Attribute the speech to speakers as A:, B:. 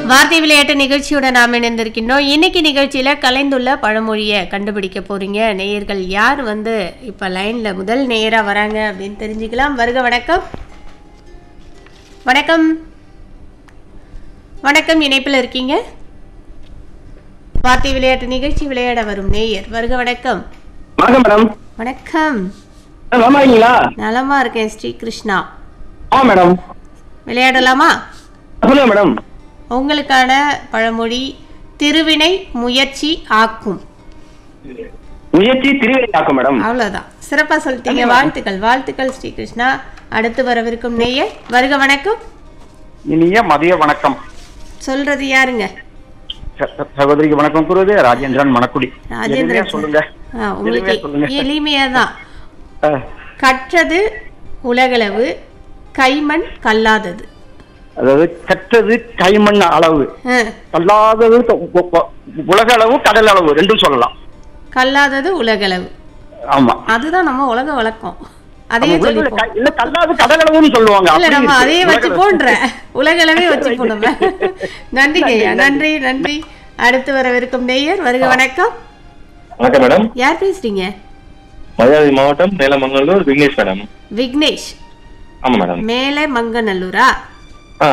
A: வார்த்தை விளையாட்டு நிகழ்ச்சியோட நாம் இணைந்திருக்கின்றோம் இன்னைக்கு நிகழ்ச்சியில கலைந்துள்ள பழமொழியை கண்டுபிடிக்க போறீங்க நேயர்கள் யார் வந்து இப்ப லைன்ல முதல் நேயரா வராங்க அப்படின்னு தெரிஞ்சுக்கலாம் வருக வணக்கம் வணக்கம் வணக்கம் இணைப்பில் இருக்கீங்க வார்த்தை விளையாட்டு நிகழ்ச்சி விளையாட வரும் நேயர் வருக வணக்கம்
B: வணக்கம் மேடம்
A: வணக்கம்
B: நலமா இருக்கீங்களா
A: நலமா இருக்கேன் ஸ்ரீ கிருஷ்ணா
B: ஆ மேடம்
A: விளையாடலாமா
B: சொல்லுங்க மேடம்
A: உங்களுக்கான பழமொழி திருவினை முயற்சி ஆக்கும்
B: முயற்சி திருவிழை ஆக்கும் மேடம்
A: அவ்வளவுதான் சிறப்பா சொல்லிட்டீங்க வாழ்த்துக்கள் வாழ்த்துக்கள் ஸ்ரீ கிருஷ்ணா அடுத்து வரவிருக்கும் நேயர் வருக வணக்கம்
B: இனிய மதிய வணக்கம்
A: சொல்றது யாருங்க
B: ச- ச- சகோதரிக்கு வணக்கம் கூறுவது ராஜேந்திரன் மணக்குடி
A: ராஜேந்திரன்
B: எளிமையா
A: சார்.
B: சொல்லுங்க
A: ஆ, உங்களுக்கு
B: எளிமையா சொல்லுங்க
A: எளிமையா தான்
B: ஆ,
A: கற்றது உலகளவு கைமண் கல்லாதது
B: அதாவது கற்றது கைமண் அளவு
A: ஆ,
B: கல்லாதது க- உ- உ- உலக அளவு கடல் அளவு ரெண்டும் சொல்லலாம்
A: கல்லாதது உலகளவு
B: ஆமா
A: அதுதான் நம்ம உலக வழக்கம் அதையே
B: நம்ம உலகில
A: சொல்லிப்போம்
B: க- இல்ல கல்லாது கடல் அளவுன்னு சொல்லுவாங்க
A: இல்ல
B: அப்படி
A: நம்ம
B: இருக்கு.
A: அதையே
B: உலக
A: வச்சு
B: அளவு.
A: போன்ற உலகளவே வச்சு நம்ம நன்றிங்க ஐயா நன்றி நன்றி அடுத்து வரவிருக்கும் நேயர் வருக வணக்கம்
C: வணக்கம் மேடம்
A: யார் பேசுறீங்க
C: மதுரை மாவட்டம் நேலமங்கலூர் விக்னேஷ் மேடம்
A: விக்னேஷ்
C: ஆமா மேடம்
A: மேலே மங்கநல்லூரா